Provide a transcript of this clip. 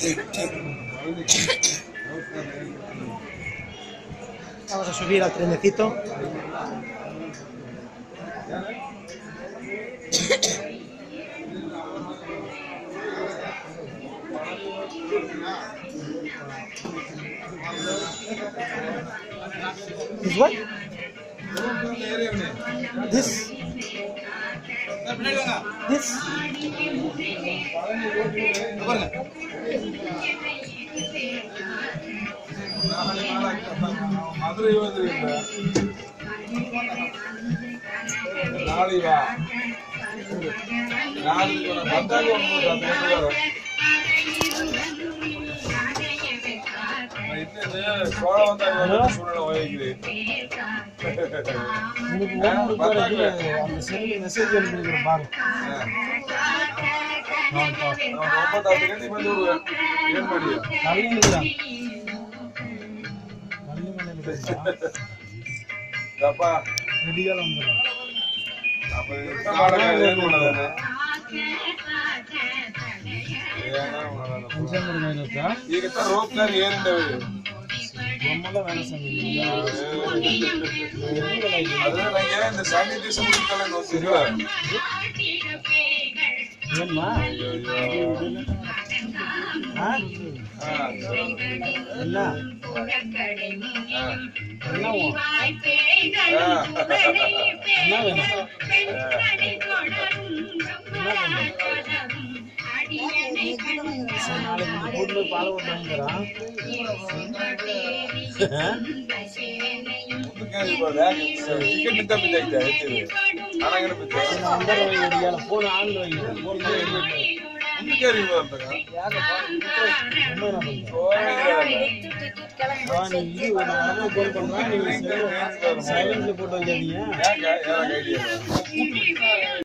Vamos a subir al trenecito. This one? This? This? Madurai வந்துருக்கீங்க நாளை வா நாளைக்கு உனக்கு பத்தாயிரம் ஒன்று அந்த ரெண்டு வரும் இன்னும் சோழ வந்தாங்க சூழ்நிலை வகிக்குது உங்களுக்கு one more கூட இது, அந்த செல்லு மெசேஜ் அனுப்பியிருக்கிறேன் பாரு ஒன்பதாம் தேதி வந்து விடுவேன் ஏன் முடியும் நல்ல நல்ல அப்பா ரெடியால வந்துடும் அப்ப இந்த பாடகா ஏன் பண்ணதானே ஏன்னா உன்னதானே. பஞ்சாமிரம் இருக்கா ಈಗತ್ತ ರೋಪ್ನಾಗ ಏನಿದ್ದಾವೆ ரொம்பலாம் வேலை செஞ்சீங்க ಅದ್ರ ನಂಗೆ இந்த சாமி தேசம் இருக்கಲ್ಲ ನೋಡ್ತಿದ್ವಾ ஏம்மா ஆ? என்ன என்னவா? என்ன வேணும் சரி, நாளைக்கு இந்த கூட்டுல பால் கொண்டு வாங்கிக்கிறேன் ಟಿಕೆಟ್ ನಿಂತ ಬಿದ್ದೈತೆ ಹೇಳ್ತೀವಿ ಹಣಗನ ಬಿದ್ದ நான் அந்த ரவி ரெடியால போன் ஆன் வைங்க போன் ಮುಂದಕ್ಕೆ ಅರಿವು ಅಂತಾಗ ரொம்ப என்ன பண்றேன் நீ இது ஒரு நேரமா போன் பண்றேன் நீங்க சைலண்ட்ல போட்டு வைக்காதீங்க ಯಾಕೆ ಯಾರಾಗ ಐಡಿಯಾ